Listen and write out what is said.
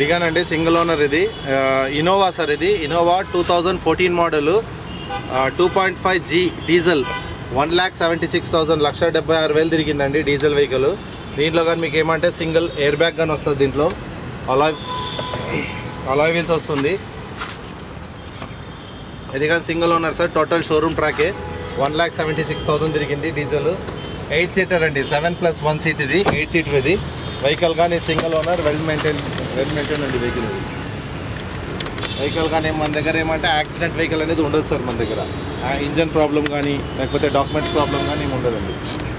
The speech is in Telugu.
ఇదిగానండి సింగిల్ ఓనర్ ఇది ఆ, ఇనోవా సార్ ఇది Innova two thousand fourteen model two point five G diesel one lakh seventy six thousand లక్ష డెబ్బై ఆరు వేలు తిరిగిందండి డీజిల్ వెహికల్ దీంట్లో కానీ మీకు ఏమంటే సింగిల్ ఎయిర్ బ్యాగ్ కానీ వస్తుంది దీంట్లో అలాయ్ అలాయ్ వీల్స్ వస్తుంది ఇది కానీ single owner sir total showroom ట్రాకే one lakh seventy six thousand తిరిగింది డీజిల్ ఎయిట్ సీటర్ అండి సెవెన్ ప్లస్ వన్ సీట్ ఇది ఎయిట్ సీటర్ ఇది వెహికల్ కానీ single owner well maintain well maintain అండి వెహికల్ ఇది వెహికల్ కానీ మన దగ్గర ఏమంటే యాక్సిడెంట్ వెహికల్ అనేది ఉండదు సార్ మన దగ్గర ఇంజన్ ప్రాబ్లం కానీ లేకపోతే డాక్యుమెంట్స్ ప్రాబ్లం కానీ ఏమి ఉండదండి